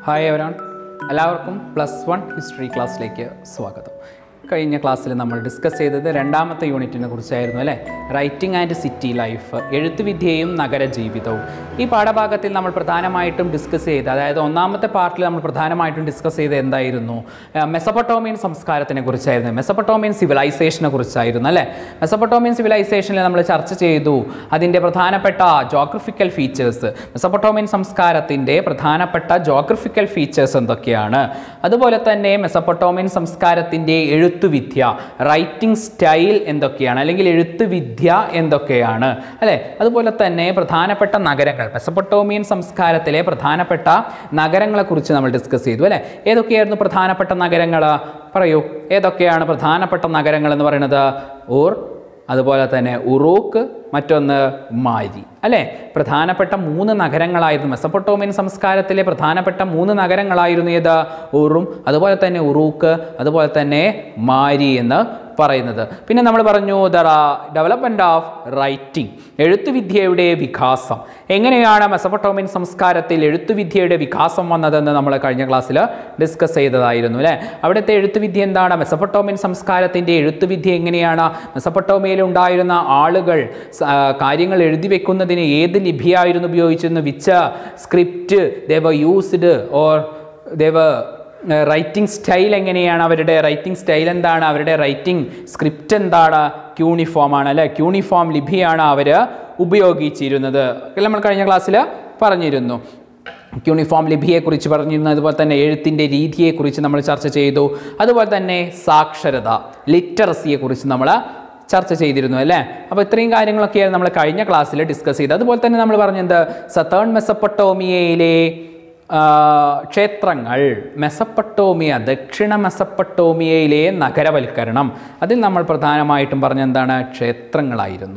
Hi എവരാൺ എല്ലാവർക്കും plus one history ക്ലാസ്സിലേക്ക് സ്വാഗതം കഴിഞ്ഞ ക്ലാസ്സിൽ നമ്മൾ ഡിസ്കസ് ചെയ്തത് രണ്ടാമത്തെ യൂണിറ്റിനെ കുറിച്ചായിരുന്നു അല്ലേ റൈറ്റിംഗ് ആൻഡ് സിറ്റി ലൈഫ് എഴുത്തുവിദ്യയും നഗരജീവിതവും ഈ പാഠഭാഗത്തിൽ നമ്മൾ പ്രധാനമായിട്ടും ഡിസ്കസ് ചെയ്ത് അതായത് ഒന്നാമത്തെ പാർട്ടിൽ നമ്മൾ പ്രധാനമായിട്ടും ഡിസ്കസ് ചെയ്ത് എന്തായിരുന്നു മെസപ്പൊട്ടോമിയൻ സംസ്കാരത്തിനെ കുറിച്ചായിരുന്നു മെസപ്പൊട്ടോമിയൻ സിവിലൈസേഷനെ കുറിച്ചായിരുന്നു അല്ലേ മെസപ്പൊട്ടോമിയൻ സിവിലൈസേഷനിൽ നമ്മൾ ചർച്ച ചെയ്തു അതിൻ്റെ പ്രധാനപ്പെട്ട ജോഗ്രഫിക്കൽ ഫീച്ചേഴ്സ് മെസപ്പൊട്ടോമിയൻ സംസ്കാരത്തിൻ്റെ പ്രധാനപ്പെട്ട ജോഗ്രഫിക്കൽ ഫീച്ചേഴ്സ് എന്തൊക്കെയാണ് അതുപോലെ തന്നെ മെസപ്പൊട്ടോമിയൻ സംസ്കാരത്തിൻ്റെ എഴുത്തുവിദ്യ റൈറ്റിംഗ് സ്റ്റൈൽ എന്തൊക്കെയാണ് അല്ലെങ്കിൽ എഴുത്തുവിദ്യ എന്തൊക്കെയാണ് അല്ലേ അതുപോലെ തന്നെ പ്രധാനപ്പെട്ട നഗരങ്ങൾ മെസപ്പൊട്ടോമിയൻ സംസ്കാരത്തിലെ പ്രധാനപ്പെട്ട നഗരങ്ങളെക്കുറിച്ച് നമ്മൾ ഡിസ്കസ് ചെയ്തു അല്ലേ ഏതൊക്കെയായിരുന്നു പ്രധാനപ്പെട്ട നഗരങ്ങൾ പറയൂ ഏതൊക്കെയാണ് പ്രധാനപ്പെട്ട നഗരങ്ങൾ എന്ന് പറയുന്നത് ഊർ അതുപോലെ തന്നെ ഉറൂക്ക് മറ്റൊന്ന് മാരി അല്ലേ പ്രധാനപ്പെട്ട മൂന്ന് നഗരങ്ങളായിരുന്നു മെസപ്പൊട്ടോമിയൻ സംസ്കാരത്തിലെ പ്രധാനപ്പെട്ട മൂന്ന് നഗരങ്ങളായിരുന്നു ഏത് ഉറും അതുപോലെ തന്നെ ഉറൂക്ക് അതുപോലെ തന്നെ മാരി എന്ന് പറയുന്നത് പിന്നെ നമ്മൾ പറഞ്ഞു ദ ഡെവലപ്മെൻറ്റ് ഓഫ് റൈറ്റിംഗ് എഴുത്തുവിദ്യയുടെ വികാസം എങ്ങനെയാണ് മെസപ്പൊട്ടോമിയൻ സംസ്കാരത്തിൽ എഴുത്തുവിദ്യയുടെ വികാസം വന്നതെന്ന് നമ്മൾ കഴിഞ്ഞ ക്ലാസ്സിൽ ഡിസ്കസ് ചെയ്തതായിരുന്നു അല്ലേ അവിടുത്തെ എഴുത്തുവിദ്യ എന്താണ് മെസപ്പൊട്ടോമിയൻ സംസ്കാരത്തിൻ്റെ എഴുത്തുവിദ്യ എങ്ങനെയാണ് മെസപ്പൊട്ടോമിയയിൽ ഉണ്ടായിരുന്ന ആളുകൾ സ- ആ, കാര്യങ്ങൾ എഴുതി വെക്കുന്നതിന് ഏത് ലിപിയായിരുന്നു ഉപയോഗിച്ചിരുന്നു which script they used or they writing style എങ്ങനെയാണ് അവരുടെ റൈറ്റിംഗ് സ്റ്റൈൽ എന്താണ് അവരുടെ റൈറ്റിംഗ് സ്ക്രിപ്റ്റ് എന്താണ് ക്യൂണിഫോം ആണ് അല്ലേ ക്യൂണിഫോം ലിപിയാണ് അവർ ഉപയോഗിച്ചിരുന്നത് ഇതൊക്കെ നമ്മൾ കഴിഞ്ഞ ക്ലാസ്സിൽ പറഞ്ഞിരുന്നു യൂണിഫോം ലിപിയെക്കുറിച്ച് പറഞ്ഞിരുന്നു അതുപോലെ തന്നെ എഴുത്തിൻ്റെ രീതിയെക്കുറിച്ച് നമ്മൾ ചർച്ച ചെയ്തു അതുപോലെ തന്നെ സാക്ഷരത ലിറ്ററസിയെക്കുറിച്ച് നമ്മൾ ചർച്ച ചെയ്തിരുന്നു അല്ലേ അപ്പോൾ ഇത്രയും കാര്യങ്ങളൊക്കെയാണ് നമ്മൾ കഴിഞ്ഞ ക്ലാസ്സിൽ ഡിസ്കസ് ചെയ്തത് അതുപോലെ തന്നെ നമ്മൾ പറഞ്ഞത് സത്തേൺ മെസപ്പൊട്ടോമിയയിലെ ആ, ക്ഷേത്രങ്ങൾ മെസപ്പൊട്ടോമിയ ദക്ഷിണ മെസപ്പൊട്ടോമിയയിലെ നഗരവൽക്കരണം അതിൽ നമ്മൾ പ്രധാനമായിട്ടും പറഞ്ഞെന്താണ് ക്ഷേത്രങ്ങളായിരുന്നു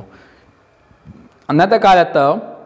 അന്നത്തെ കാലത്ത്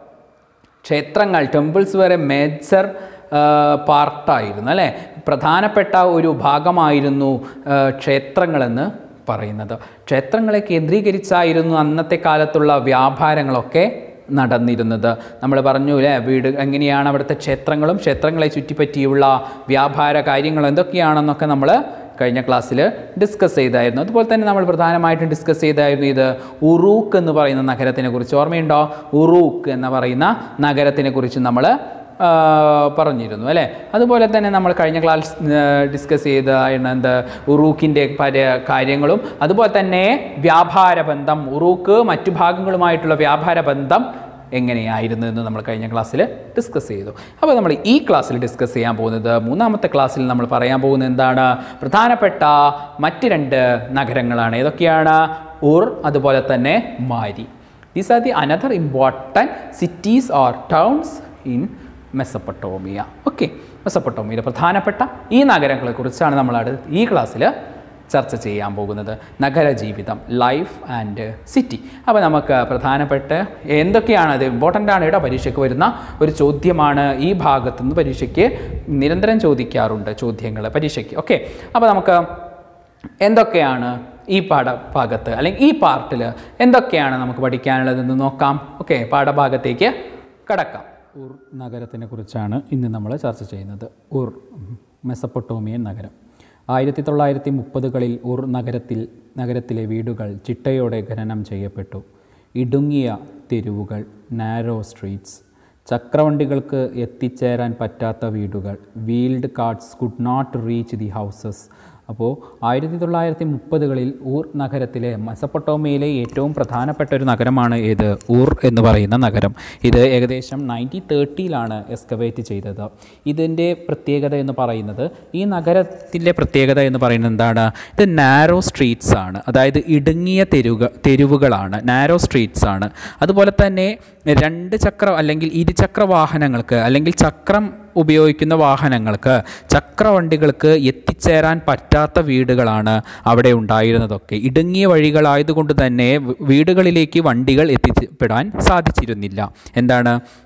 ക്ഷേത്രങ്ങൾ ടെമ്പിൾസ് വരെ മേജർ പാർട്ടായിരുന്നു അല്ലേ പ്രധാനപ്പെട്ട ഒരു ഭാഗമായിരുന്നു ആ, ക്ഷേത്രങ്ങളെന്ന് പറയുന്നത് ക്ഷേത്രങ്ങളെ കേന്ദ്രീകരിച്ചായിരുന്നു അന്നത്തെ കാലത്തുള്ള വ്യാപാരങ്ങളൊക്കെ നടന്നിരുന്നത് നമ്മൾ പറഞ്ഞു അല്ലേ വീട് എങ്ങനെയാണ് അവിടുത്തെ ക്ഷേത്രങ്ങളും ക്ഷേത്രങ്ങളെ ചുറ്റിപ്പറ്റിയുള്ള വ്യാപാര കാര്യങ്ങളും എന്തൊക്കെയാണെന്നൊക്കെ നമ്മൾ കഴിഞ്ഞ ക്ലാസ്സിൽ ഡിസ്കസ് ചെയ്തായിരുന്നു അതുപോലെ തന്നെ നമ്മൾ പ്രധാനമായിട്ടും ഡിസ്കസ് ചെയ്തായിരുന്നു ഇത് ഉറൂക്ക് എന്ന് പറയുന്ന നഗരത്തിനെ കുറിച്ച് ഓർമ്മയുണ്ടോ ഉറൂക്ക് എന്ന് പറയുന്ന നഗരത്തിനെ കുറിച്ച് നമ്മൾ ആ, പറഞ്ഞിരുന്നു അല്ലേ അതുപോലെ തന്നെ നമ്മൾ കഴിഞ്ഞ ക്ലാസ് ഡിസ്കസ് ചെയ്ത എന്ത് ഉറൂക്കിൻ്റെ പല കാര്യങ്ങളും അതുപോലെ തന്നെ വ്യാപാര ബന്ധം ഉറൂക്ക് മറ്റു ഭാഗങ്ങളുമായിട്ടുള്ള വ്യാപാര ബന്ധം എങ്ങനെയായിരുന്നു എന്ന് നമ്മൾ കഴിഞ്ഞ ക്ലാസ്സിൽ ഡിസ്കസ് ചെയ്തു അപ്പോൾ നമ്മൾ ഈ ക്ലാസ്സിൽ ഡിസ്കസ് ചെയ്യാൻ പോകുന്നത് മൂന്നാമത്തെ ക്ലാസ്സിൽ നമ്മൾ പറയാൻ പോകുന്നത് എന്താണ് പ്രധാനപ്പെട്ട മറ്റ് രണ്ട് നഗരങ്ങളാണ് ഏതൊക്കെയാണ് ഉർ അതുപോലെ തന്നെ Mari these are the another important cities or towns in Mesopotamia okay മെസ്സപ്പൊട്ടോമിയയിലെ പ്രധാനപ്പെട്ട ഈ നഗരങ്ങളെക്കുറിച്ചാണ് നമ്മൾ അടുത്ത ഈ ക്ലാസ്സിൽ ചർച്ച ചെയ്യാൻ പോകുന്നത് നഗരജീവിതം ലൈഫ് ആൻഡ് സിറ്റി അപ്പോൾ നമുക്ക് പ്രധാനപ്പെട്ട എന്തൊക്കെയാണ് അത് ഇമ്പോർട്ടൻ്റ് ആണ് ഇവിടെ പരീക്ഷയ്ക്ക് വരുന്ന ഒരു ചോദ്യമാണ് ഈ ഭാഗത്തുനിന്ന് പരീക്ഷയ്ക്ക് നിരന്തരം ചോദിക്കാറുണ്ട് ചോദ്യങ്ങൾ പരീക്ഷയ്ക്ക് ഓക്കെ അപ്പോൾ നമുക്ക് എന്തൊക്കെയാണ് ഈ പാഠഭാഗത്ത് അല്ലെങ്കിൽ ഈ പാർട്ടിൽ എന്തൊക്കെയാണ് നമുക്ക് പഠിക്കാനുള്ളതെന്ന് നോക്കാം ഓക്കെ പാഠഭാഗത്തേക്ക് കടക്കാം ഉർ നഗരത്തിനെ കുറിച്ചാണ് ഇന്ന് നമ്മൾ ചർച്ച ചെയ്യുന്നത് ഉർ മെസപ്പൊട്ടോമിയൻ നഗരം ആയിരത്തി തൊള്ളായിരത്തി മുപ്പതുകളിൽ ഉർ നഗരത്തിൽ നഗരത്തിലെ വീടുകൾ ചിട്ടയോടെ ഖനനം ചെയ്യപ്പെട്ടു ഇടുങ്ങിയ തെരുവുകൾ നാരോ സ്ട്രീറ്റ്സ് ചക്രവണ്ടികൾക്ക് എത്തിച്ചേരാൻ പറ്റാത്ത വീടുകൾ wheeled carts could not reach the houses അപ്പോൾ ആയിരത്തി തൊള്ളായിരത്തി മുപ്പതുകളിൽ ഊർ നഗരത്തിലെ മെസപ്പൊട്ടോമിയയിലെ ഏറ്റവും പ്രധാനപ്പെട്ട ഒരു നഗരമാണ് ഏത് ഊർ എന്ന് പറയുന്ന നഗരം ഇത് ഏകദേശം നയൻറ്റീൻ തേർട്ടിയിലാണ് എസ്കവേറ്റ് ചെയ്തത് ഇതിൻ്റെ പ്രത്യേകത എന്ന് പറയുന്നത് ഈ നഗരത്തിൻ്റെ പ്രത്യേകത എന്ന് പറയുന്നത് എന്താണ് ഇത് നാരോ സ്ട്രീറ്റ്സ് ആണ് അതായത് ഇടുങ്ങിയ തെരുവുക തെരുവുകളാണ് നാരോ സ്ട്രീറ്റ്സ് ആണ് അതുപോലെ തന്നെ രണ്ട് ചക്ര അല്ലെങ്കിൽ ഇരുചക്ര വാഹനങ്ങൾക്ക് അല്ലെങ്കിൽ ചക്രം ഉപയോഗിക്കുന്ന വാഹനങ്ങൾക്ക് ചക്രവണ്ടികൾക്ക് എത്തിച്ചേരാൻ പറ്റാത്ത വീടുകളാണ് അവിടെ ഉണ്ടായിരുന്നതൊക്കെ ഇടുങ്ങിയ വഴികളായതുകൊണ്ട് തന്നെ വ് വീടുകളിലേക്ക് വണ്ടികൾ എത്തിപ്പെടാൻ സാധിച്ചിരുന്നില്ല എന്താണ്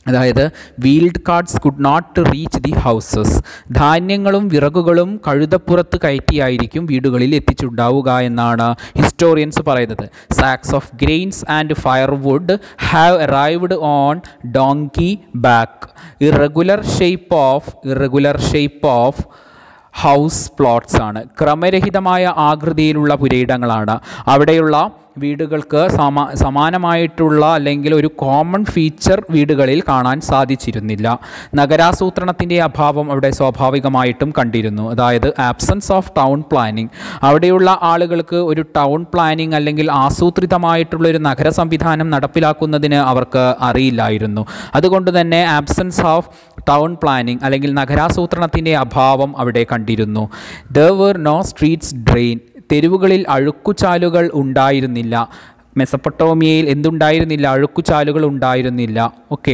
അതായത് wheeled carts could not reach the houses ധാന്യങ്ങളും വിറകുകളും കഴുതപ്പുറത്ത് കയറ്റിയായിരിക്കും വീടുകളിൽ എത്തിച്ചുണ്ടാവുക എന്നാണ് ഹിസ്റ്റോറിയൻസ് പറയുന്നത് sacks of grains and firewood have arrived on donkey back irregular shape of irregular shape of house plots ആണ് ക്രമരഹിതമായ ആകൃതിയിലുള്ള പുരയിടങ്ങളാണ് അവിടെയുള്ള വീടുകൾക്ക് സമ സമാനമായിട്ടുള്ള അല്ലെങ്കിൽ ഒരു കോമൺ ഫീച്ചർ വീടുകളിൽ കാണാൻ സാധിച്ചിരുന്നില്ല നഗരാസൂത്രണത്തിൻ്റെ അഭാവം അവിടെ സ്വാഭാവികമായിട്ടും കണ്ടിരുന്നു അതായത് ആബ്സൻസ് ഓഫ് ടൗൺ പ്ലാനിംഗ് അവിടെയുള്ള ആളുകൾക്ക് ഒരു ടൗൺ പ്ലാനിംഗ് അല്ലെങ്കിൽ ആസൂത്രിതമായിട്ടുള്ള ഒരു നഗര സംവിധാനം നടപ്പിലാക്കുന്നതിന് അവർക്ക് അറിയില്ലായിരുന്നു അതുകൊണ്ട് തന്നെ ആബ്സൻസ് ഓഫ് ടൗൺ പ്ലാനിംഗ് അല്ലെങ്കിൽ നഗരാസൂത്രണത്തിൻ്റെ അഭാവം അവിടെ കണ്ടിരുന്നു there were no streets drain തെരുവുകളിൽ അഴുക്കുചാലുകൾ ഉണ്ടായിരുന്നില്ല മെസപ്പൊട്ടോമിയയിൽ എന്തുണ്ടായിരുന്നില്ല അഴുക്കുചാലുകൾ ഉണ്ടായിരുന്നില്ല okay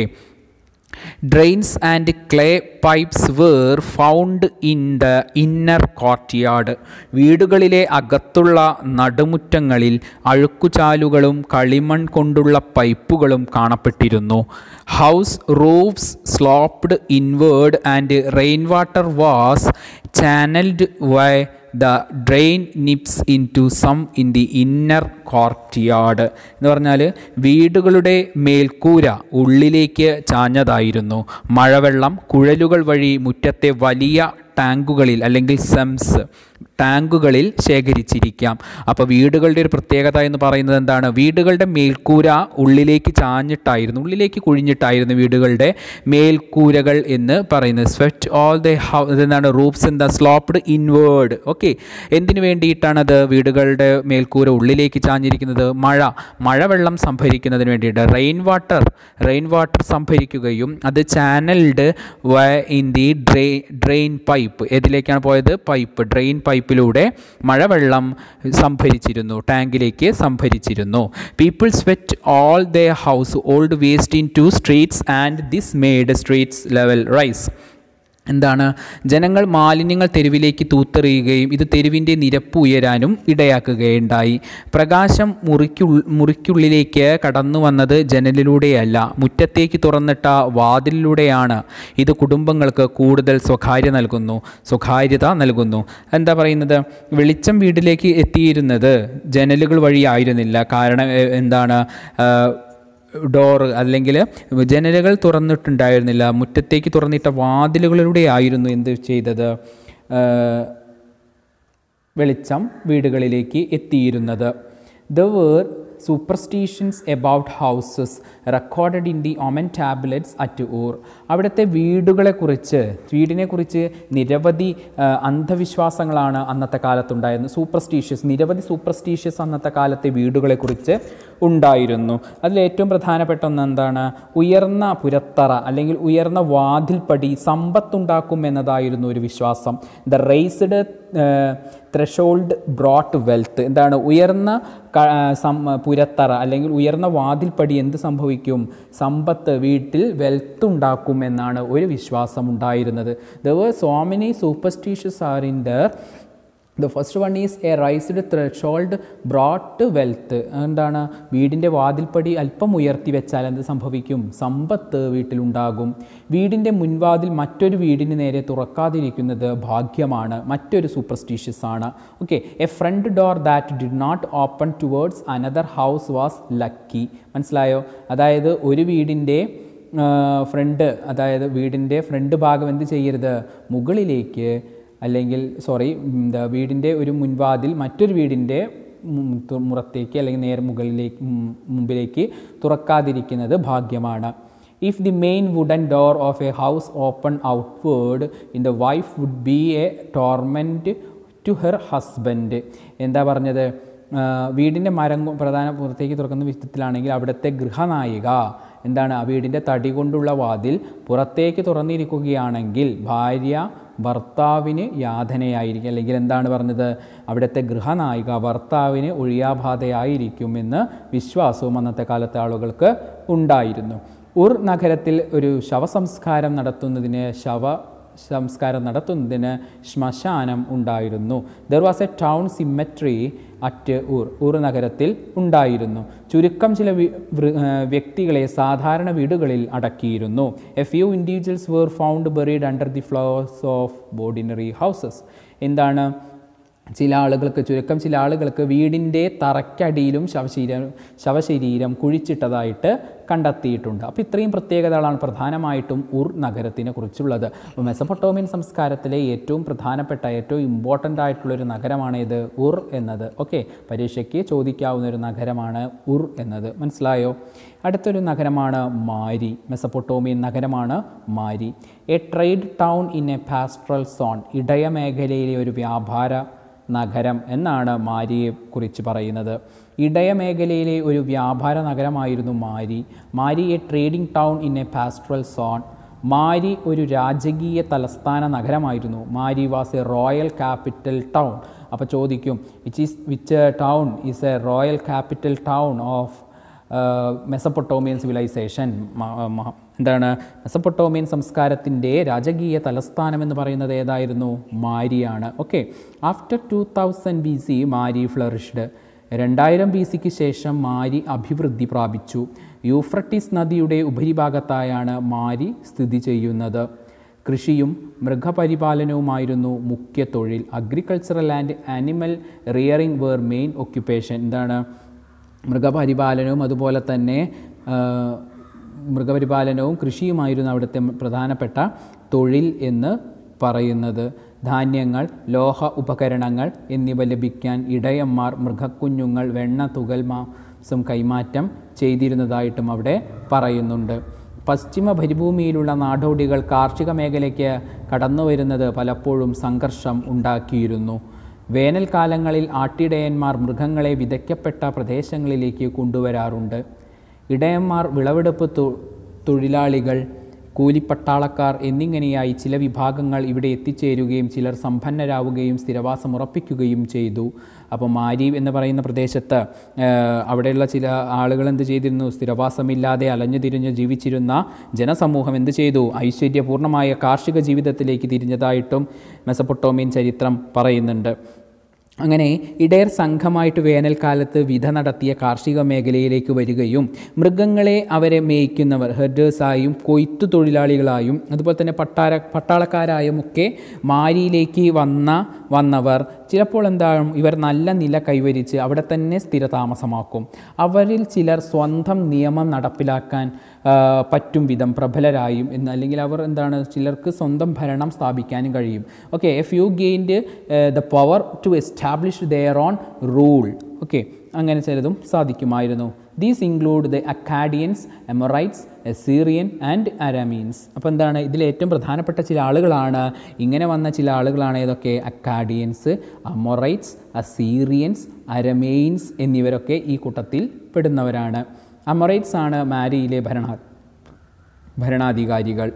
drains and clay pipes were found in the inner courtyard വീടുകളിലെ അകത്തുള്ള നടുമുറ്റങ്ങളിൽ അഴുക്കുചാലുകളും കളിമൺ കൊണ്ടുള്ള പൈപ്പുകളും കാണപ്പെട്ടിരുന്നു house roofs sloped inward and rain water was channelled by the drain pipes into sump in the inner courtyard എന്ന് പറഞ്ഞാൽ വീടുകളുടെ മേൽക്കൂര ഉള്ളിലേക്ക് ചാഞ്ഞതായിരുന്നു മഴവെള്ളം കുഴലുകൾ വഴി മുറ്റത്തെ വലിയ ടാങ്കുകളിൽ അല്ലെങ്കിൽ സെംസ് ടാങ്കുകളിൽ ശേഖരിച്ചിരിക്കാം അപ്പോൾ വീടുകളുടെ ഒരു പ്രത്യേകത എന്ന് പറയുന്നത് എന്താണ് വീടുകളുടെ മേൽക്കൂര ഉള്ളിലേക്ക് ചാഞ്ഞിട്ടായിരുന്നു ഉള്ളിലേക്ക് കുഴിഞ്ഞിട്ടായിരുന്നു വീടുകളുടെ മേൽക്കൂരകൾ എന്ന് പറയുന്നത് സ്വെറ്റ് ഓൾ ദ ഹൗ എന്താണ് roofs in the sloped inward okay എന്തിനു വേണ്ടിയിട്ടാണത് വീടുകളുടെ മേൽക്കൂര ഉള്ളിലേക്ക് ചാഞ്ഞിരിക്കുന്നത് മഴ മഴവെള്ളം സംഭരിക്കുന്നതിന് വേണ്ടിയിട്ട് റെയിൻ വാട്ടർ റെയിൻ വാട്ടർ സംഭരിക്കുകയും അത് channelled in the drain drain pipe ഏതിലേക്കാണ് പോയത് പൈപ്പ് ഡ്രെയിൻ പൈപ്പിലൂടെ മഴവെള്ളം സംഭരിച്ചിരുന്നു ടാങ്കിലേക്ക് സംഭരിച്ചിരുന്നു people swept all the household waste into streets and this made streets level rise എന്താണ് ജനങ്ങൾ മാലിന്യങ്ങൾ തെരുവിലേക്ക് തൂത്തെറിയുകയും ഇത് തെരുവിൻ്റെ നിരപ്പ് ഉയരാനും ഇടയാക്കുകയുണ്ടായി പ്രകാശം മുറിക്കുൾ മുറിക്കുള്ളിലേക്ക് കടന്നു വന്നത് ജനലിലൂടെയല്ല മുറ്റത്തേക്ക് തുറന്നിട്ട വാതിലിലൂടെയാണ് ഇത് കുടുംബങ്ങൾക്ക് കൂടുതൽ സ്വകാര്യ നൽകുന്നു സ്വകാര്യത നൽകുന്നു എന്താ പറയുന്നത് വെളിച്ചം വീട്ടിലേക്ക് എത്തിയിരുന്നത് ജനലുകൾ വഴിയായിരുന്നില്ല കാരണം എ, എന്താണ് ആ, ഡോറ് അല്ലെങ്കിൽ ജനലുകൾ തുറന്നിട്ടുണ്ടായിരുന്നില്ല മുറ്റത്തേക്ക് തുറന്നിട്ട വാതിലുകളിലൂടെ ആയിരുന്നു എന്ത് ചെയ്തത് ആ, വെളിച്ചം വീടുകളിലേക്ക് എത്തിയിരുന്നത് the were superstitions about houses recorded in the omen tablets at Ur അവിടുത്തെ വീടുകളെക്കുറിച്ച് വീടിനെക്കുറിച്ച് നിരവധി ആ, അന്ധവിശ്വാസങ്ങളാണ് അന്നത്തെ കാലത്തുണ്ടായിരുന്നത് സൂപ്പർസ്റ്റീഷ്യസ് നിരവധി സൂപ്പർസ്റ്റീഷ്യസ് അന്നത്തെ കാലത്തെ വീടുകളെക്കുറിച്ച് ഉണ്ടായിരുന്നു അതിൽ ഏറ്റവും പ്രധാനപ്പെട്ട ഒന്ന് എന്താണ് ഉയർന്ന പുരത്തറ അല്ലെങ്കിൽ ഉയർന്ന വാതിൽപ്പടി സമ്പത്തുണ്ടാക്കും എന്നതായിരുന്നു ഒരു വിശ്വാസം the raised threshold brought wealth എന്താണ് ഉയർന്ന ക- ആ, സം പുരത്തറ അല്ലെങ്കിൽ ഉയർന്ന വാതിൽപ്പടി എന്ത് സംഭവിക്കും സമ്പത്ത് വീട്ടിൽ വെൽത്ത് ഉണ്ടാക്കും എന്നാണ് ഒരു വിശ്വാസം ഉണ്ടായിരുന്നത് the were so many superstitious are in there the first one is a raised threshold brought wealth എന്താണ് വീടിൻ്റെ വാതിൽപ്പടി അല്പം ഉയർത്തി വെച്ചാൽ എന്ത് സംഭവിക്കും സമ്പത്ത് വീട്ടിലുണ്ടാകും വീടിൻ്റെ മുൻവാതിൽ മറ്റൊരു വീടിന് നേരെ തുറക്കാതിരിക്കുന്നത് ഭാഗ്യമാണ് മറ്റൊരു സൂപ്പർസ്റ്റീഷ്യസ് ആണ് okay a front door that did not open towards another house was lucky മനസ്സിലായോ അതായത് ഒരു വീടിൻ്റെ ഫ്രണ്ട് അതായത് വീടിൻ്റെ ഫ്രണ്ട് ഭാഗം എന്ത് ചെയ്യരുത് മുകളിലേക്ക് അല്ലെങ്കിൽ സോറി എന്താ വീടിൻ്റെ ഒരു മുൻവാതിൽ മറ്റൊരു വീടിൻ്റെ മും- തു- മുറത്തേക്ക് അല്ലെങ്കിൽ നേരെ മുകളിലേക്ക് ഉം, മുമ്പിലേക്ക് തുറക്കാതിരിക്കുന്നത് ഭാഗ്യമാണ് if the main wooden door of a house open outward in the wife would be a torment to her husband എന്താ പറഞ്ഞത് ആ, വീടിൻ്റെ മരം കൊ- പ്രധാന പുറത്തേക്ക് തുറക്കുന്ന വിധത്തിലാണെങ്കിൽ അവിടുത്തെ ഗൃഹനായിക എന്താണ് ആ വീടിൻ്റെ തടി കൊണ്ടുള്ള വാതിൽ പുറത്തേക്ക് തുറന്നിരിക്കുകയാണെങ്കിൽ ഭാര്യ ഭർത്താവിന് യാതനയായിരിക്കും അല്ലെങ്കിൽ എന്താണ് പറഞ്ഞത് അവിടുത്തെ ഗൃഹനായിക ഭർത്താവിന് ഒഴിയാബാധയായിരിക്കുമെന്ന് വിശ്വാസവും അന്നത്തെ കാലത്തെ ആളുകൾക്ക് ഉണ്ടായിരുന്നു ഉർ നഗരത്തിൽ ഒരു ശവസംസ്കാരം നടത്തുന്നതിന് ശവ സംസ്കാരം നടത്തുന്നതിന് ശ്മശാനം ഉണ്ടായിരുന്നു there was a town cemetery at Ur Ur നഗരത്തിൽ ഉണ്ടായിരുന്നു ചുരുക്കം ചില വി- വൃ- ആ, വ്യക്തികളെ സാധാരണ വീടുകളിൽ അടക്കിയിരുന്നു a few individuals were found buried under the floors of ordinary houses എന്താണ് ചില ആളുകൾക്ക് ചുരുക്കം ചില ആളുകൾക്ക് വീടിൻ്റെ തറയ്ക്കടിയിലും ശവശരീരം ശവശരീരം കുഴിച്ചിട്ടതായിട്ട് കണ്ടെത്തിയിട്ടുണ്ട് അപ്പോൾ ഇത്രയും പ്രത്യേകതകളാണ് പ്രധാനമായിട്ടും ഉർ നഗരത്തിനെ കുറിച്ചുള്ളത് അപ്പോൾ മെസപ്പൊട്ടോമിയൻ സംസ്കാരത്തിലെ ഏറ്റവും പ്രധാനപ്പെട്ട ഏറ്റവും ഇമ്പോർട്ടൻ്റ് ആയിട്ടുള്ളൊരു നഗരമാണ് ഇത് ഉർ എന്നത് ഓക്കെ പരീക്ഷയ്ക്ക് ചോദിക്കാവുന്ന ഒരു നഗരമാണ് ഉർ എന്നത് മനസ്സിലായോ അടുത്തൊരു നഗരമാണ് മാരി മെസപ്പൊട്ടോമിയൻ നഗരമാണ് Mari a trade town in a pastoral zone ഇടയ മേഖലയിലെ ഒരു വ്യാപാര നഗരം എന്നാണ് മാരിയെ കുറിച്ച് പറയുന്നത് ഇടയ മേഖലയിലെ ഒരു വ്യാപാര നഗരമായിരുന്നു Mari Mari a trading town in a pastoral zone Mari ഒരു രാജകീയ തലസ്ഥാന നഗരമായിരുന്നു Mari was a royal capital town അപ്പോൾ ചോദിക്കും which is which town is a royal capital town of Mesopotamian civilisation എന്താണ് മെസപ്പൊട്ടോമിയൻ സംസ്കാരത്തിൻ്റെ രാജകീയ തലസ്ഥാനം എന്ന് പറയുന്നത് ഏതായിരുന്നു മാരിയാണ് okay after two thousand B C Mari flourished രണ്ടായിരം ബി സിക്ക് ശേഷം മാരി അഭിവൃദ്ധി പ്രാപിച്ചു യൂഫ്രട്ടീസ് നദിയുടെ ഉപരിഭാഗത്തായാണ് മാരി സ്ഥിതി ചെയ്യുന്നത് കൃഷിയും മൃഗപരിപാലനവുമായിരുന്നു മുഖ്യ തൊഴിൽ agricultural and animal rearing were main occupation എന്താണ് മൃഗപരിപാലനവും അതുപോലെ തന്നെ ആ, മൃഗപരിപാലനവും കൃഷിയുമായിരുന്നു അവിടുത്തെ പ്രധാനപ്പെട്ട തൊഴിൽ എന്ന് പറയുന്നത് ധാന്യങ്ങൾ ലോഹ ഉപകരണങ്ങൾ എന്നിവ ലഭിക്കാൻ ഇടയന്മാർ മൃഗക്കുഞ്ഞുങ്ങൾ വെണ്ണ തുകൽ മാംസം കൈമാറ്റം ചെയ്തിരുന്നതായിട്ടും അവിടെ പറയുന്നുണ്ട് പശ്ചിമ മരുഭൂമിയിലുള്ള നാടോടികൾ കാർഷിക മേഖലയ്ക്ക് കടന്നു വരുന്നത് പലപ്പോഴും സംഘർഷം ഉണ്ടാക്കിയിരുന്നു വേനൽക്കാലങ്ങളിൽ ആട്ടിടയന്മാർ മൃഗങ്ങളെ വിതയ്ക്കപ്പെട്ട പ്രദേശങ്ങളിലേക്ക് കൊണ്ടുവരാറുണ്ട് ഇടയന്മാർ വിളവെടുപ്പ് തൊ- തൊഴിലാളികൾ കൂലിപ്പട്ടാളക്കാർ എന്നിങ്ങനെയായി ചില വിഭാഗങ്ങൾ ഇവിടെ എത്തിച്ചേരുകയും ചിലർ സമ്പന്നരാവുകയും സ്ഥിരവാസം ഉറപ്പിക്കുകയും ചെയ്തു അപ്പോൾ മാരി എന്ന് പറയുന്ന പ്രദേശത്ത് ആ, അവിടെയുള്ള ചില ആളുകൾ എന്ത് ചെയ്തിരുന്നു സ്ഥിരവാസമില്ലാതെ അലഞ്ഞു തിരിഞ്ഞ് ജീവിച്ചിരുന്ന ജനസമൂഹം എന്ത് ചെയ്തു ഐശ്വര്യപൂർണ്ണമായ കാർഷിക ജീവിതത്തിലേക്ക് തിരിഞ്ഞതായിട്ടും മെസപ്പൊട്ടോമിയൻ ചരിത്രം പറയുന്നുണ്ട് അങ്ങനെ ഇടയർ സംഘമായിട്ട് വേനൽക്കാലത്ത് വിധ നടത്തിയ കാർഷിക മേഖലയിലേക്ക് വരികയും മൃഗങ്ങളെ അവരെ മേയ്ക്കുന്നവർ ഹെഡേഴ്സായും കൊയ്ത്തു തൊഴിലാളികളായും അതുപോലെ തന്നെ പട്ടാര പട്ടാളക്കാരായും ഒക്കെ മാരിയിലേക്ക് വന്ന വന്നവർ ചിലപ്പോൾ എന്താണ് ഇവർ നല്ല നില കൈവരിച്ച് അവിടെ തന്നെ സ്ഥിരതാമസമാക്കും അവരിൽ ചിലർ സ്വന്തം നിയമം നടപ്പിലാക്കാൻ ആ, പറ്റും വിധം പ്രബലരായും എന്ന് അല്ലെങ്കിൽ അവർ എന്താണ് ചിലർക്ക് സ്വന്തം ഭരണം സ്ഥാപിക്കാനും കഴിയും okay if you gained the power to establish their own rule okay അങ്ങനെ ചിലതും സാധിക്കുമായിരുന്നു these include the Akkadians Amorites Assyrian and Aramaeans അപ്പോൾ എന്താണ് ഇതിൽ ഏറ്റവും പ്രധാനപ്പെട്ട ചില ആളുകളാണ് ഇങ്ങനെ വന്ന ചില ആളുകളാണ് ഏതൊക്കെ അക്കാഡിയൻസ് അമൊറൈറ്റ്സ് അസീറിയൻസ് അരമെയിൻസ് എന്നിവരൊക്കെ ഈ കൂട്ടത്തിൽ പെടുന്നവരാണ് അമൊറൈറ്റ്സ് ആണ് മാരിയിലെ ഭരണ ഭരണാധികാരികൾ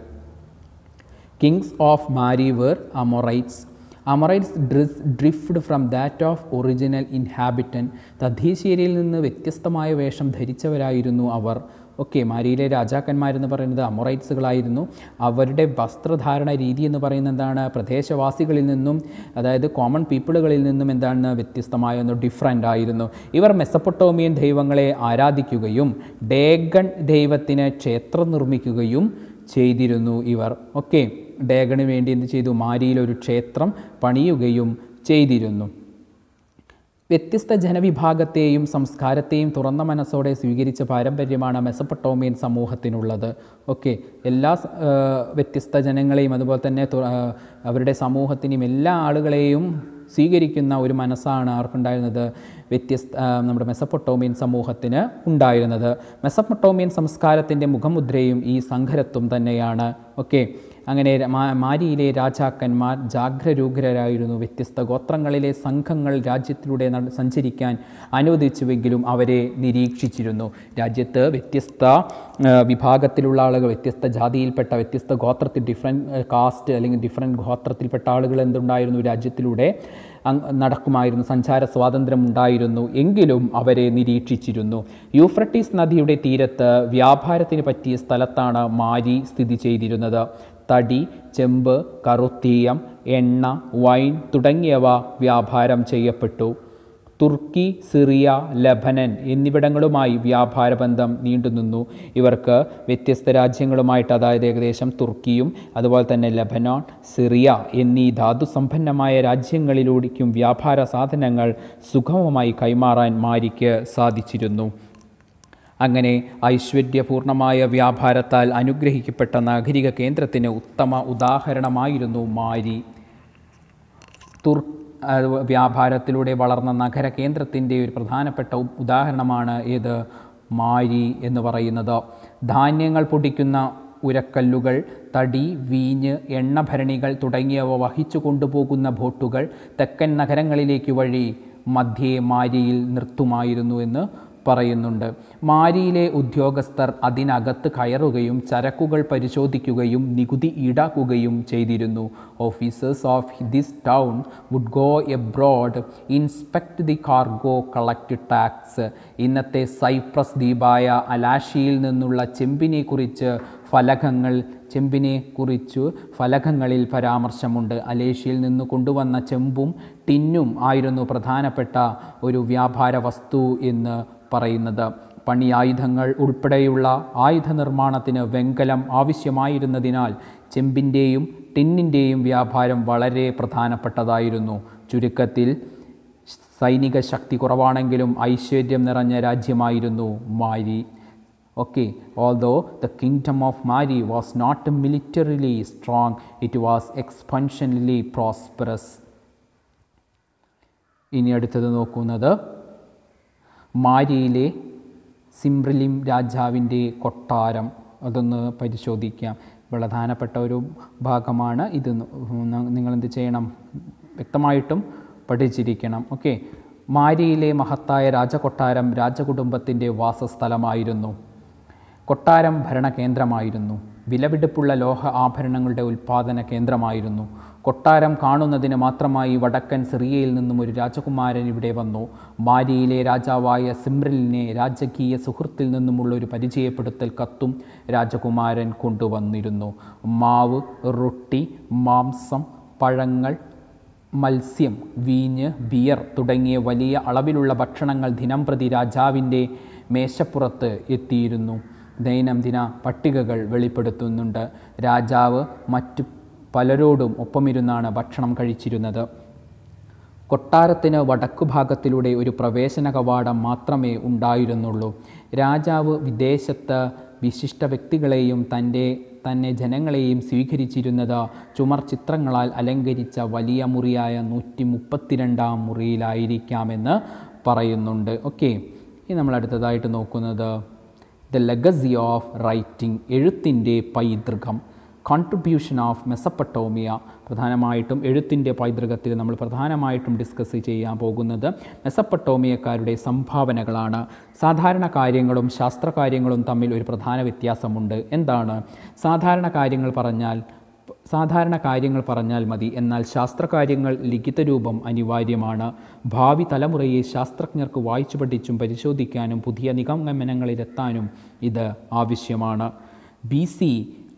kings of Mari were Amorites Amorites dress differed from that of original inhabitants തദ്ദേശീയരിൽ നിന്ന് വ്യത്യസ്തമായ വേഷം ധരിച്ചവരായിരുന്നു അവർ ഓക്കെ മാരിയിലെ രാജാക്കന്മാരെന്ന് പറയുന്നത് അമൊറൈറ്റ്സുകളായിരുന്നു അവരുടെ വസ്ത്രധാരണ രീതി എന്ന് പറയുന്നത് എന്താണ് പ്രദേശവാസികളിൽ നിന്നും അതായത് കോമൺ പീപ്പിളുകളിൽ നിന്നും എന്താണ് വ്യത്യസ്തമായ ഡിഫറൻ്റ് ആയിരുന്നു ഇവർ മെസ്സപ്പൊട്ടോമിയൻ ദൈവങ്ങളെ ആരാധിക്കുകയും ഡേഗൺ ദൈവത്തിന് ക്ഷേത്രം നിർമ്മിക്കുകയും ചെയ്തിരുന്നു ഇവർ ഓക്കെ ഡേഗണ് വേണ്ടി എന്ത് ചെയ്തു മാരിയിൽ ഒരു ക്ഷേത്രം പണിയുകയും ചെയ്തിരുന്നു വ്യത്യസ്ത ജനവിഭാഗത്തെയും സംസ്കാരത്തെയും തുറന്ന മനസ്സോടെ സ്വീകരിച്ച പാരമ്പര്യമാണ് മെസപ്പൊട്ടോമിയൻ സമൂഹത്തിനുള്ളത് ഓക്കെ എല്ലാ സ- ആ, വ്യത്യസ്ത ജനങ്ങളെയും അതുപോലെ തന്നെ തു- ആ, അവരുടെ സമൂഹത്തിനെയും എല്ലാ ആളുകളെയും സ്വീകരിക്കുന്ന ഒരു മനസ്സാണ് ആർക്കുണ്ടായിരുന്നത് വ്യത്യസ്ത ആ, നമ്മുടെ മെസപ്പൊട്ടോമിയൻ സമൂഹത്തിന് ഉണ്ടായിരുന്നത് മെസപ്പൊട്ടോമിയൻ സംസ്കാരത്തിൻ്റെ മുഖമുദ്രയും ഈ സംഘരത്വം തന്നെയാണ് ഓക്കെ അങ്ങനെ ര- മാ- മാരിയിലെ രാജാക്കന്മാർ ജാഗ്രരൂഗ്രരായിരുന്നു വ്യത്യസ്ത ഗോത്രങ്ങളിലെ സംഘങ്ങൾ രാജ്യത്തിലൂടെ നട- സഞ്ചരിക്കാൻ അനുവദിച്ചുവെങ്കിലും അവരെ നിരീക്ഷിച്ചിരുന്നു രാജ്യത്ത് വ്യത്യസ്ത ആ, വിഭാഗത്തിലുള്ള ആളുകൾ വ്യത്യസ്ത ജാതിയിൽപ്പെട്ട വ്യത്യസ്ത ഗോത്രത്തിൽ ഡിഫറെൻറ്റ് കാസ്റ്റ് അല്ലെങ്കിൽ ഡിഫറെൻറ്റ് ഗോത്രത്തിൽപ്പെട്ട ആളുകൾ എന്തുണ്ടായിരുന്നു രാജ്യത്തിലൂടെ അങ് നടക്കുമായിരുന്നു സഞ്ചാര സ്വാതന്ത്ര്യം ഉണ്ടായിരുന്നു എങ്കിലും അവരെ നിരീക്ഷിച്ചിരുന്നു യൂഫ്രട്ടീസ് നദിയുടെ തീരത്ത് വ്യാപാരത്തിന് പറ്റിയ സ്ഥലത്താണ് മാരി സ്ഥിതി ചെയ്തിരുന്നത് തടി ചെമ്പ് കറുത്തീയം എണ്ണ വൈൻ തുടങ്ങിയവ വ്യാപാരം ചെയ്യപ്പെട്ടു തുർക്കി സിറിയ ലബനൻ എന്നിവിടങ്ങളുമായി വ്യാപാര ബന്ധം നീണ്ടുനിന്നു ഇവർക്ക് വ്യത്യസ്ത രാജ്യങ്ങളുമായിട്ട് അതായത് ഏകദേശം തുർക്കിയും അതുപോലെ തന്നെ ലബനോൺ സിറിയ എന്നീ ധാതുസമ്പന്നമായ രാജ്യങ്ങളിലൂടെയും വ്യാപാര സാധനങ്ങൾ സുഗമമായി കൈമാറാൻ മാരിക്ക് സാധിച്ചിരുന്നു അങ്ങനെ ഐശ്വര്യപൂർണമായ വ്യാപാരത്താൽ അനുഗ്രഹിക്കപ്പെട്ട നാഗരിക കേന്ദ്രത്തിന് ഉത്തമ ഉദാഹരണമായിരുന്നു മാരി തുർ അത് വ്യാപാരത്തിലൂടെ വളർന്ന നഗര കേന്ദ്രത്തിൻ്റെ ഒരു പ്രധാനപ്പെട്ട ഉ- ഉദാഹരണമാണ് ഏത് മാരി എന്ന് പറയുന്നത് ധാന്യങ്ങൾ പൊടിക്കുന്ന ഉരക്കല്ലുകൾ തടി വീഞ്ഞ് എണ്ണഭരണികൾ തുടങ്ങിയവ വഹിച്ചു കൊണ്ടുപോകുന്ന ബോട്ടുകൾ തെക്കൻ നഗരങ്ങളിലേക്ക് വഴി മധ്യേ മാരിയിൽ നിർത്തുമായിരുന്നു എന്ന് പറയുന്നുണ്ട് മാരിയിലെ ഉദ്യോഗസ്ഥർ അതിനകത്ത് കയറുകയും ചരക്കുകൾ പരിശോധിക്കുകയും നികുതി ഈടാക്കുകയും ചെയ്തിരുന്നു officers of this town would go abroad inspect the cargo collect tax ഇന്നത്തെ സൈപ്രസ് ദ്വീപായ അലാഷിയിൽ നിന്നുള്ള ചെമ്പിനെക്കുറിച്ച് ഫലകങ്ങൾ ചെമ്പിനെ കുറിച്ചു ഫലകങ്ങളിൽ പരാമർശമുണ്ട് അലേഷ്യയിൽ നിന്ന് കൊണ്ടുവന്ന ചെമ്പും ടിന്നും ആയിരുന്നു പ്രധാനപ്പെട്ട ഒരു വ്യാപാര വസ്തു എന്ന് പറയുന്നത് പണിയായുധങ്ങൾ ഉൾപ്പെടെയുള്ള ആയുധ നിർമ്മാണത്തിന് വെങ്കലം ആവശ്യമായിരുന്നതിനാൽ ചെമ്പിൻ്റെയും ടിന്നിൻ്റെയും വ്യാപാരം വളരെ പ്രധാനപ്പെട്ടതായിരുന്നു ചുരുക്കത്തിൽ സൈനിക ശക്തി കുറവാണെങ്കിലും ഐശ്വര്യം നിറഞ്ഞ രാജ്യമായിരുന്നു മാരി Okay, although the kingdom of Mari was not militarily strong, it was expansionally prosperous. ഇനി അടുത്തത് നോക്കുന്നത് മാരിയിലെ സിംബ്രലിം രാജാവിൻ്റെ കൊട്ടാരം അതൊന്ന് പരിശോധിക്കാം പ്രധാനപ്പെട്ട ഒരു ഭാഗമാണ് ഇത് നിങ്ങൾ എന്ത് ചെയ്യണം വ്യക്തമായിട്ടും പഠിച്ചിരിക്കണം ഓക്കെ മാരിയിലെ മഹത്തായ രാജകൊട്ടാരം രാജകുടുംബത്തിൻ്റെ വാസസ്ഥലമായിരുന്നു കൊട്ടാരം ഭരണകേന്ദ്രമായിരുന്നു വിലപിടിപ്പുള്ള ലോഹ ആഭരണങ്ങളുടെ ഉൽപ്പാദന കേന്ദ്രമായിരുന്നു കൊട്ടാരം കാണുന്നതിന് മാത്രമായി വടക്കൻ സിറിയയിൽ നിന്നും ഒരു രാജകുമാരൻ ഇവിടെ വന്നു മാരിയിലെ രാജാവായ സിമ്രലിനെ രാജകീയ സുഹൃത്തിൽ നിന്നുമുള്ള ഒരു പരിചയപ്പെടുത്തൽ കത്തും രാജകുമാരൻ കൊണ്ടുവന്നിരുന്നു മാവ് റൊട്ടി മാംസം പഴങ്ങൾ മത്സ്യം വീഞ്ഞ് ബിയർ തുടങ്ങിയ വലിയ അളവിലുള്ള ഭക്ഷണങ്ങൾ ദിനംപ്രതി രാജാവിൻ്റെ മേശപ്പുറത്ത് എത്തിയിരുന്നു ദൈനംദിന പട്ടികകൾ വെളിപ്പെടുത്തുന്നുണ്ട് രാജാവ് മറ്റു പലരോടും ഒപ്പമിരുന്നാണ് ഭക്ഷണം കഴിച്ചിരുന്നത് കൊട്ടാരത്തിന് വടക്കുഭാഗത്തിലൂടെ ഒരു പ്രവേശന കവാടം മാത്രമേ ഉണ്ടായിരുന്നുള്ളൂ രാജാവ് വിദേശത്ത് വിശിഷ്ട വ്യക്തികളെയും തൻ്റെ തന്നെ ജനങ്ങളെയും സ്വീകരിച്ചിരുന്നത് ചുമർ ചിത്രങ്ങളാൽ അലങ്കരിച്ച വലിയ മുറിയായ നൂറ്റി മുപ്പത്തിരണ്ടാം മുറിയിലായിരിക്കാമെന്ന് പറയുന്നുണ്ട് ഓക്കെ ഇനി നമ്മൾ അടുത്തതായിട്ട് നോക്കുന്നത് ദ ലെഗസി ഓഫ് റൈറ്റിംഗ് എഴുത്തിൻ്റെ പൈതൃകം കോൺട്രിബ്യൂഷൻ ഓഫ് മെസപ്പട്ടോമിയ പ്രധാനമായിട്ടും എഴുത്തിൻ്റെ പൈതൃകത്തിൽ നമ്മൾ പ്രധാനമായിട്ടും ഡിസ്കസ് ചെയ്യാൻ പോകുന്നത് മെസപ്പട്ടോമിയക്കാരുടെ സംഭാവനകളാണ് സാധാരണ കാര്യങ്ങളും ശാസ്ത്രകാര്യങ്ങളും തമ്മിൽ ഒരു പ്രധാന വ്യത്യാസമുണ്ട് എന്താണ് സാധാരണ കാര്യങ്ങൾ പറഞ്ഞാൽ സാധാരണ കാര്യങ്ങൾ പറഞ്ഞാൽ മതി എന്നാൽ ശാസ്ത്രകാര്യങ്ങൾ ലിഖിത രൂപം അനിവാര്യമാണ് ഭാവി തലമുറയെ ശാസ്ത്രജ്ഞർക്ക് വായിച്ചു പഠിച്ചും പരിശോധിക്കാനും പുതിയ നിഗമനങ്ങളിലെത്താനും ഇത് ആവശ്യമാണ് ബി സി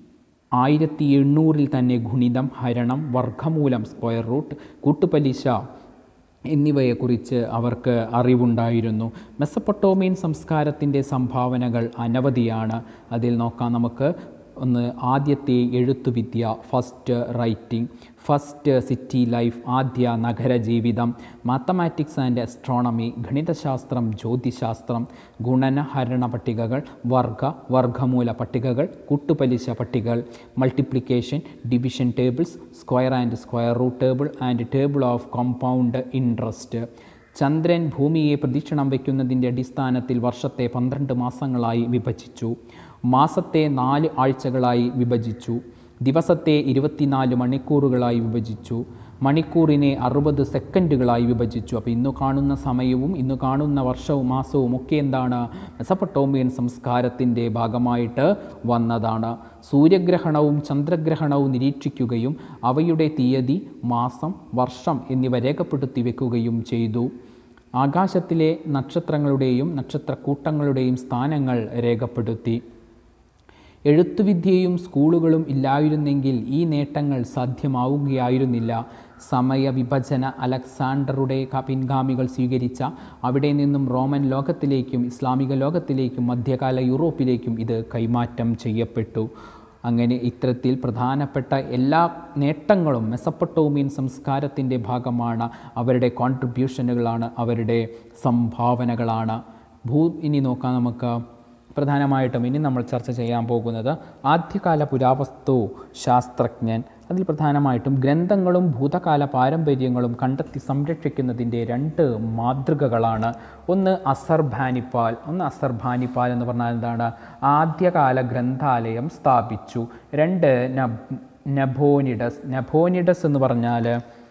ആയിരത്തി എണ്ണൂറിൽ തന്നെ ഗുണിതം ഹരണം വർഗമൂലം സ്ക്വയർ റൂട്ട് കൂട്ടുപലിശ എന്നിവയെക്കുറിച്ച് അവർക്ക് അറിവുണ്ടായിരുന്നു മെസ്സപ്പൊട്ടോമിയൻ സംസ്കാരത്തിൻ്റെ സംഭാവനകൾ അനവധിയാണ് അതിൽ നോക്കാം നമുക്ക് ഒന്ന് ആദ്യത്തെ എഴുത്തുവിദ്യ first writing first city life ആദ്യ നഗര ജീവിതം മാത്തമാറ്റിക്സ് ആൻഡ് അസ്ട്രോണമി ഗണിതശാസ്ത്രം ജ്യോതിശാസ്ത്രം ഗുണന ഹരണ പട്ടികകൾ വർഗ വർഗമൂല പട്ടികകൾ കൂട്ടുപലിശ പട്ടികകൾ multiplication division tables square and square root table and table of compound interest ചന്ദ്രൻ ഭൂമിയെ പ്രദക്ഷിണം വയ്ക്കുന്നതിൻ്റെ അടിസ്ഥാനത്തിൽ വർഷത്തെ പന്ത്രണ്ട് മാസങ്ങളായി വിഭജിച്ചു മാസത്തെ നാല് ആഴ്ചകളായി വിഭജിച്ചു ദിവസത്തെ ഇരുപത്തിനാല് മണിക്കൂറുകളായി വിഭജിച്ചു മണിക്കൂറിനെ അറുപത് സെക്കൻഡുകളായി വിഭജിച്ചു അപ്പോൾ ഇന്ന് കാണുന്ന സമയവും ഇന്ന് കാണുന്ന വർഷവും മാസവും ഒക്കെ എന്താണ് മെസപ്പട്ടോമിയൻ സംസ്കാരത്തിൻ്റെ ഭാഗമായിട്ട് വന്നതാണ് സൂര്യഗ്രഹണവും ചന്ദ്രഗ്രഹണവും നിരീക്ഷിക്കുകയും അവയുടെ തീയതി മാസം വർഷം എന്നിവ രേഖപ്പെടുത്തി വെക്കുകയും ചെയ്തു ആകാശത്തിലെ നക്ഷത്രങ്ങളുടെയും നക്ഷത്രക്കൂട്ടങ്ങളുടെയും സ്ഥാനങ്ങൾ രേഖപ്പെടുത്തി എഴുത്തുവിദ്യയും സ്കൂളുകളും ഇല്ലായിരുന്നെങ്കിൽ ഈ നേട്ടങ്ങൾ സാധ്യമാവുകയായിരുന്നില്ല സമയവിഭജന അലക്സാണ്ടറുടെ ക- പിൻഗാമികൾ സ്വീകരിച്ച അവിടെ നിന്നും റോമൻ ലോകത്തിലേക്കും ഇസ്ലാമിക ലോകത്തിലേക്കും മധ്യകാല യൂറോപ്പിലേക്കും ഇത് കൈമാറ്റം ചെയ്യപ്പെട്ടു അങ്ങനെ ഇത്തരത്തിൽ പ്രധാനപ്പെട്ട എല്ലാ നേട്ടങ്ങളും മെസപ്പൊട്ടോമിയൻ സംസ്കാരത്തിൻ്റെ ഭാഗമാണ് അവരുടെ കോൺട്രിബ്യൂഷനുകളാണ് അവരുടെ സംഭാവനകളാണ് ഭൂ ഇനി നോക്കാം നമുക്ക് പ്രധാനമായിട്ടും ഇനി നമ്മൾ ചർച്ച ചെയ്യാൻ പോകുന്നത് ആദ്യകാല പുരാവസ്തു ശാസ്ത്രജ്ഞൻ അതിൽ പ്രധാനമായിട്ടും ഗ്രന്ഥങ്ങളും ഭൂതകാല പാരമ്പര്യങ്ങളും കണ്ടെത്തി സംരക്ഷിക്കുന്നതിൻ്റെ രണ്ട് മാതൃകകളാണ് ഒന്ന് അസർഭാനിപ്പാൽ ഒന്ന് അസർഭാനിപ്പാൽ എന്ന് പറഞ്ഞാൽ എന്താണ് ആദ്യകാല ഗ്രന്ഥാലയം സ്ഥാപിച്ചു രണ്ട് നബ് നഭോനിഡസ് നഭോനിഡസ് എന്ന് പറഞ്ഞാൽ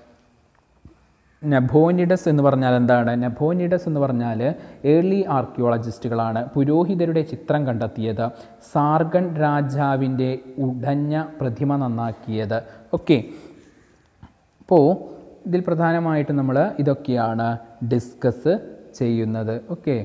നഭോനിഡസ് എന്ന് പറഞ്ഞാൽ എന്താണ് നഭോനിഡസ് എന്ന് പറഞ്ഞാൽ ഏർലി ആർക്കിയോളജിസ്റ്റുകളാണ് പുരോഹിതരുടെ ചിത്രം കണ്ടെത്തിയത് സാർഗൺ രാജാവിൻ്റെ ഉടഞ്ഞ പ്രതിമ നന്നാക്കിയത് ഓക്കെ അപ്പോൾ ഇതിൽ പ്രധാനമായിട്ടും നമ്മൾ ഇതൊക്കെയാണ് ഡിസ്കസ് ചെയ്യുന്നത് ഓക്കെ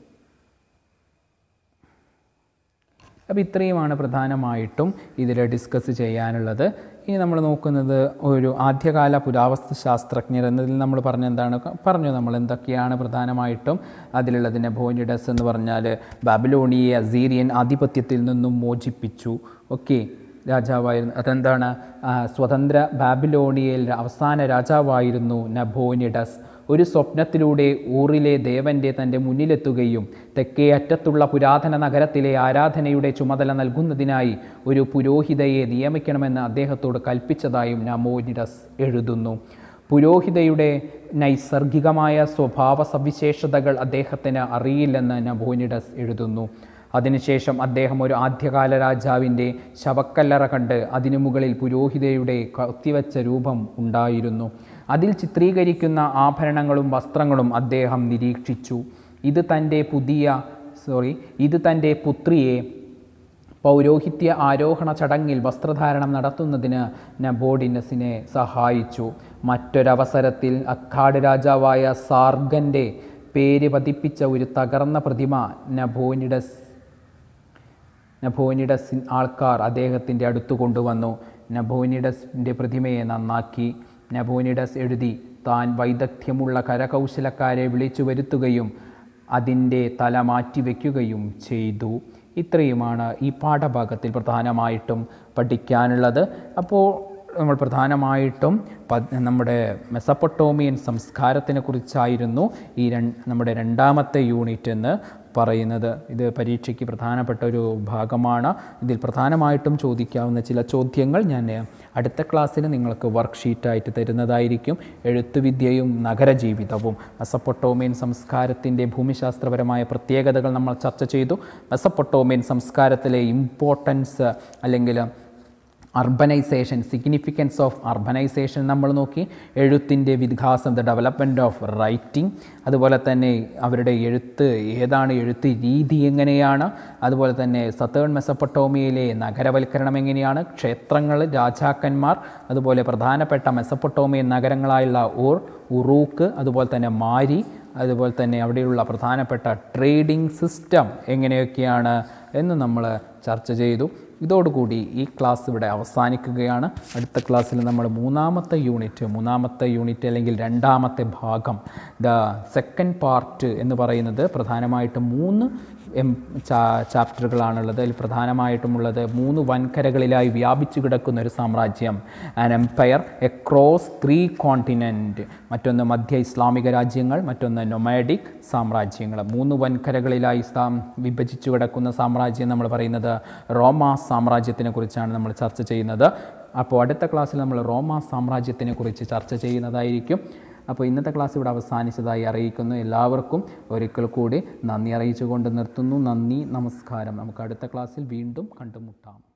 അപ്പോൾ ഇത്രയുമാണ് പ്രധാനമായിട്ടും ഇതിൽ ഡിസ്കസ് ചെയ്യാനുള്ളത് ഇനി നമ്മൾ നോക്കുന്നത് ഒരു ആദ്യകാല പുരാവസ്തു ശാസ്ത്രജ്ഞർ എന്നതിൽ നമ്മൾ പറഞ്ഞ എന്താണ് പറഞ്ഞു നമ്മൾ എന്തൊക്കെയാണ് പ്രധാനമായിട്ടും അതിലുള്ളത് നെബോനിഡസ് എന്ന് പറഞ്ഞാൽ ബാബിലോണിയെ അസീരിയൻ ആധിപത്യത്തിൽ നിന്നും മോചിപ്പിച്ചു ഓക്കെ രാജാവായിരുന്നു അതെന്താണ് ആ, സ്വതന്ത്ര ബാബിലോണിയയിൽ അവസാന രാജാവായിരുന്നു നബോനിഡസ് ഒരു സ്വപ്നത്തിലൂടെ ഊറിലെ ദേവൻ്റെ തൻ്റെ മുന്നിലെത്തുകയും തെക്കേ അറ്റത്തുള്ള പുരാതന നഗരത്തിലെ ആരാധനയുടെ ചുമതല നൽകുന്നതിനായി ഒരു പുരോഹിതയെ നിയമിക്കണമെന്ന് അദ്ദേഹത്തോട് കൽപ്പിച്ചതായും നമോനിഡസ് എഴുതുന്നു പുരോഹിതയുടെ നൈസർഗികമായ സ്വഭാവ സവിശേഷതകൾ അദ്ദേഹത്തിന് അറിയില്ലെന്ന് നബോനിഡസ് എഴുതുന്നു അതിനുശേഷം അദ്ദേഹം ഒരു ആദ്യകാല രാജാവിൻ്റെ ശവക്കല്ലറ കണ്ട് അതിനു മുകളിൽ പുരോഹിതയുടെ കത്തിവച്ച രൂപം ഉണ്ടായിരുന്നു അതിൽ ചിത്രീകരിക്കുന്ന ആഭരണങ്ങളും വസ്ത്രങ്ങളും അദ്ദേഹം നിരീക്ഷിച്ചു ഇത് തൻ്റെ പുതിയ സോറി ഇത് തൻ്റെ പുത്രിയെ പൗരോഹിത്യ ആരോഹണ ചടങ്ങിൽ വസ്ത്രധാരണം നടത്തുന്നതിന് നബോഡിനസിനെ സഹായിച്ചു മറ്റൊരവസരത്തിൽ അക്കാട് രാജാവായ സാർഗൻ്റെ പേര് പതിപ്പിച്ച ഒരു തകർന്ന പ്രതിമ നബോനിഡസ് നബോനിഡസ് ആൾക്കാർ അദ്ദേഹത്തിൻ്റെ അടുത്ത് കൊണ്ടുവന്നു നബോനിഡസിൻ്റെ പ്രതിമയെ നന്നാക്കി നബോനിഡസ് എഴുതി താൻ വൈദഗ്ധ്യമുള്ള കരകൗശലക്കാരെ വിളിച്ചു വരുത്തുകയും അതിൻ്റെ തല മാറ്റിവെക്കുകയും ചെയ്തു ഇത്രയുമാണ് ഈ പാഠഭാഗത്തിൽ പ്രധാനമായിട്ടും പഠിക്കാനുള്ളത് അപ്പോൾ നമ്മൾ പ്രധാനമായിട്ടും പ- നമ്മുടെ മെസപ്പൊട്ടോമിയൻ സംസ്കാരത്തിനെ കുറിച്ചായിരുന്നു ഈ രണ്ട് നമ്മുടെ രണ്ടാമത്തെ യൂണിറ്റ് എന്ന് പറയുന്നത് ഇത് പരീക്ഷയ്ക്ക് പ്രധാനപ്പെട്ട ഒരു ഭാഗമാണ് ഇതിൽ പ്രധാനമായിട്ടും ചോദിക്കാവുന്ന ചില ചോദ്യങ്ങൾ ഞാൻ അടുത്ത ക്ലാസ്സിൽ നിങ്ങൾക്ക് വർക്ക്ഷീറ്റായിട്ട് തരുന്നതായിരിക്കും എഴുത്തുവിദ്യയും നഗരജീവിതവും മെസപ്പൊട്ടോമിയൻ സംസ്കാരത്തിൻ്റെ ഭൂമിശാസ്ത്രപരമായ പ്രത്യേകതകൾ നമ്മൾ ചർച്ച ചെയ്തു മെസപ്പൊട്ടോമിയൻ സംസ്കാരത്തിലെ ഇമ്പോർട്ടൻസ് അല്ലെങ്കിൽ അർബനൈസേഷൻ സിഗ്നിഫിക്കൻസ് ഓഫ് അർബനൈസേഷൻ നമ്മൾ നോക്കി എഴുത്തിൻ്റെ വികാസം ദ ഡെവലപ്മെൻറ്റ് ഓഫ് റൈറ്റിംഗ് അതുപോലെ തന്നെ അവരുടെ എഴുത്ത് ഏതാണ് എഴുത്ത് രീതി എങ്ങനെയാണ് അതുപോലെ തന്നെ സത്തേൺ മെസപ്പൊട്ടോമിയയിലെ നഗരവൽക്കരണം എങ്ങനെയാണ് ക്ഷേത്രങ്ങൾ രാജാക്കന്മാർ അതുപോലെ പ്രധാനപ്പെട്ട മെസപ്പൊട്ടോമിയൻ നഗരങ്ങളായുള്ള ഊർ ഉറൂക്ക് അതുപോലെ തന്നെ മാരി അതുപോലെ തന്നെ അവിടെയുള്ള പ്രധാനപ്പെട്ട ട്രേഡിംഗ് സിസ്റ്റം എങ്ങനെയൊക്കെയാണ് എന്ന് നമ്മൾ ചർച്ച ചെയ്തു ഇതോടുകൂടി ഈ ക്ലാസ് ഇവിടെ അവസാനിക്കുകയാണ് അടുത്ത ക്ലാസ്സിൽ നമ്മൾ മൂന്നാമത്തെ യൂണിറ്റ് മൂന്നാമത്തെ യൂണിറ്റ് അല്ലെങ്കിൽ രണ്ടാമത്തെ ഭാഗം ദ സെക്കൻഡ് പാർട്ട് എന്ന് പറയുന്നത് പ്രധാനമായിട്ടും മൂന്ന് എം ചാ ചാപ്റ്ററുകളാണുള്ളത് അതിൽ പ്രധാനമായിട്ടുമുള്ളത് മൂന്ന് വൻകരകളിലായി വ്യാപിച്ചു കിടക്കുന്ന ഒരു സാമ്രാജ്യം an empire across three continent മറ്റൊന്ന് മധ്യ ഇസ്ലാമിക രാജ്യങ്ങൾ മറ്റൊന്ന് നൊമാഡിക് സാമ്രാജ്യങ്ങൾ മൂന്ന് വൻകരകളിലായി സാം വിഭജിച്ചു കിടക്കുന്ന സാമ്രാജ്യം നമ്മൾ പറയുന്നത് റോമ സാമ്രാജ്യത്തിനെ കുറിച്ചാണ് നമ്മൾ ചർച്ച ചെയ്യുന്നത് അപ്പോൾ അടുത്ത ക്ലാസ്സിൽ നമ്മൾ റോമ സാമ്രാജ്യത്തിനെ കുറിച്ച് ചർച്ച ചെയ്യുന്നതായിരിക്കും അപ്പോൾ ഇന്നത്തെ ക്ലാസ് ഇവിടെ അവസാനിച്ചതായി അറിയിക്കുന്നു എല്ലാവർക്കും ഒരിക്കൽ കൂടി നന്ദി അറിയിച്ചുകൊണ്ട് നിർത്തുന്നു നന്ദി നമസ്കാരം നമുക്ക് അടുത്ത ക്ലാസ്സിൽ വീണ്ടും കണ്ടുമുട്ടാം